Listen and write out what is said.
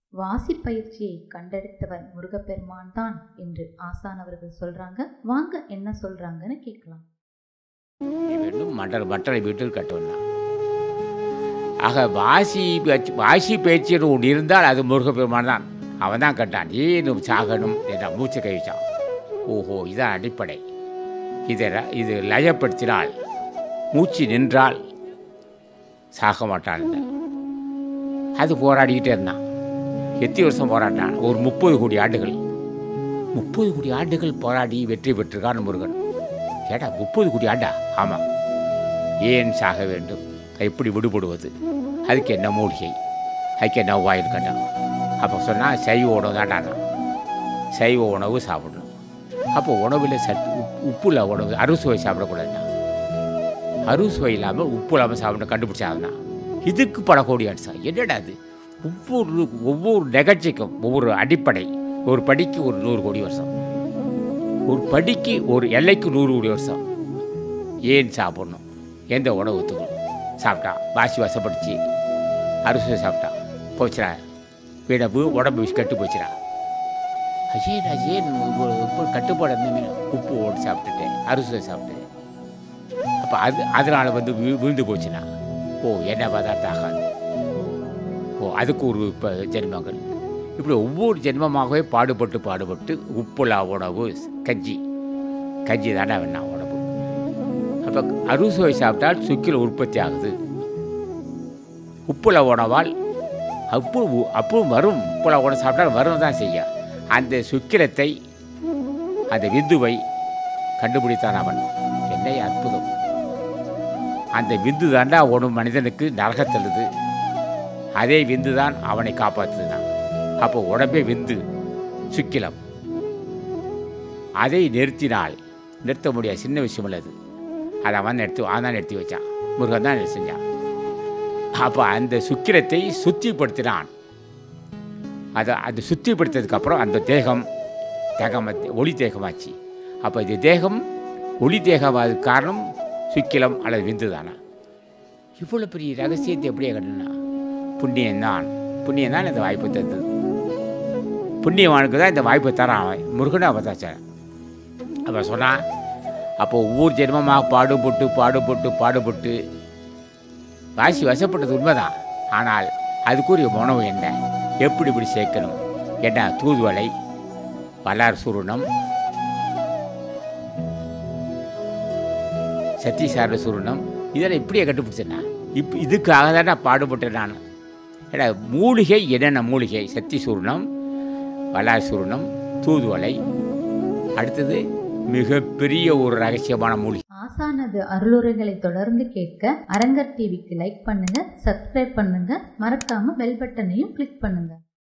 வாசி பயிற்சியை கண்டெடுத்தவர் முருகப்பெருமான் தான் என்று ஆசான் அவர்கள் சொல்றாங்க வாங்க என்ன சொல்றாங்கன்னு கேட்கலாம் வேண்டும் மண்டல மற்றலை வீட்டில் கட்டணும் ஆக வாசி பேச்சு வாசி பேச்சின்னு ஒன்று இருந்தால் அது முருகப்பெருமான் தான் அவன் தான் கட்டான் ஏனும் சாகனும் என்ற மூச்சு கழிச்சான் ஓஹோ இதான் அடிப்படை இதை ர- இது லயப்படுத்தினால் மூச்சு நின்றால் சாக மாட்டான் அது போராடிக்கிட்டே இருந்தான் எத்தனை வருஷம் போராடினான் ஒரு முப்பது கோடி ஆண்டுகள் முப்பது கோடி ஆண்டுகள் போராடி வெற்றி பெற்றிருக்கான் முருகன் ஏடா முப்பது கோடி ஆண்டா ஆமாம் ஏன் சாக வேண்டும் எப்படி விடுபடுவது அதுக்கு என்ன மூலிகை அதுக்கு என்ன உபாயம் கேட்டான் அப்போ சொன்னால் சைவ உணவு தாண்டானா சைவ உணவு சாப்பிடணும் அப்போ உணவில் சத்து உப் உப்புல உணவு அறுசுவை சாப்பிடக்கூடாதுண்ணா அறுசுவை இல்லாமல் உப்பு இல்லாமல் சாப்பிட கண்டுபிடிச்சாங்கன்னா இதுக்கு பல கோடி அடிச்சா என்னடா அது ஒவ்வொரு ஒவ்வொரு நிகழ்ச்சிக்கும் ஒவ்வொரு அடிப்படை ஒரு படிக்கு ஒரு நூறு கோடி வருஷம் ஒரு படிக்கு ஒரு எல்லைக்கு நூறு கோடி வருஷம் ஏன் சாப்பிடணும் எந்த உணவு ஒத்துக்கணும் சாப்பிட்டா வாசி வசப்படுச்சு அரிசி சாப்பிட்டா போச்சுடா வீடப்பு உடம்பு கட்டு போச்சுடா ஏன் ஏன் இப்போ கட்டுப்பாடு இருந்தேன்னு உப்பு ஓட்டு சாப்பிட்டுட்டேன் அரிசி சாப்பிட்டேன் அப்போ அது அதனால் வந்து வீ விழுந்து போச்சுன்னா ஓ என்ன பதார்த்தம் ஆகாது ஓ அதுக்கு ஒரு இப்போ ஜென்மங்கள் இப்படி ஒவ்வொரு ஜென்மமாகவே பாடுபட்டு பாடுபட்டு உப்புலா உணவு கஞ்சி கஞ்சி தானே வேணாம் உணவு அப்போ அறுசுவை சாப்பிட்டால் சுக்கில் உற்பத்தி ஆகுது உப்புல உணவால் அப்பு அப்பு வரும் உப்புல உணவு சாப்பிட்டால் வரும் தான் செய்ய அந்த சுக்கிரத்தை அந்த விந்துவை கண்டுபிடித்தான் அவன் என்ன அற்புதம் அந்த விந்து தாண்டா ஒரு மனிதனுக்கு நரகத்தழுது அதே விந்து தான் அவனை காப்பாற்றுதான் அப்போ உடம்பே விந்து சுக்கிலம் அதை நிறுத்தினால் நிறுத்த முடியாது சின்ன விஷயம் இல்லை அது அதை அவன் நிறுத்தி அவன் தான் நிறுத்தி வச்சான் முருகன் தான் செஞ்சான் அப்போ அந்த சுக்கிரத்தை சுத்திப்படுத்தினான் அதை அது சுத்திப்படுத்ததுக்கப்புறம் அந்த தேகம் தேகம் ஒளி தேகமாச்சு அப்போ இது தேகம் ஒளி தேகமாது காரணம் சுக்கிலம் அல்லது விந்து தானா இவ்வளோ பெரிய ரகசியத்தை எப்படியே கண்டனா புண்ணியம்தான் புண்ணியம் தான் இந்த வாய்ப்பு தந்தது புண்ணியவானுக்கு தான் இந்த வாய்ப்பை தரான் அவன் முருகனை அவதாச்சான் அவன் சொன்னான் அப்போ ஒவ்வொரு ஜென்மமாக பாடுபட்டு பாடுபட்டு பாடுபட்டு வாசி வசப்பட்டது உண்மைதான் ஆனால் அதுக்குரிய உணவு என்ன எப்படி இப்படி சேர்க்கணும் என்ன தூதுவளை வல்லார் சுருணம் சத்தீசார சுருணம் இதெல்லாம் இப்படியே கண்டுபிடிச்சேன்னா இப் இதுக்காக தான் நான் பாடுபட்டேன் நான் ஏடா மூலிகை என்னென்ன மூலிகை சத்தி சுருணம் வல்லார் சுருணம் தூதுவளை அடுத்தது மிகப்பெரிய ஒரு ரகசியமான மூலிகை ஆசானது அருளுரைகளை தொடர்ந்து கேட்க அரங்கர் டிவிக்கு லைக் பண்ணுங்க சப்ஸ்கிரைப் பண்ணுங்க மறக்காம பெல் பட்டனையும் கிளிக் பண்ணுங்க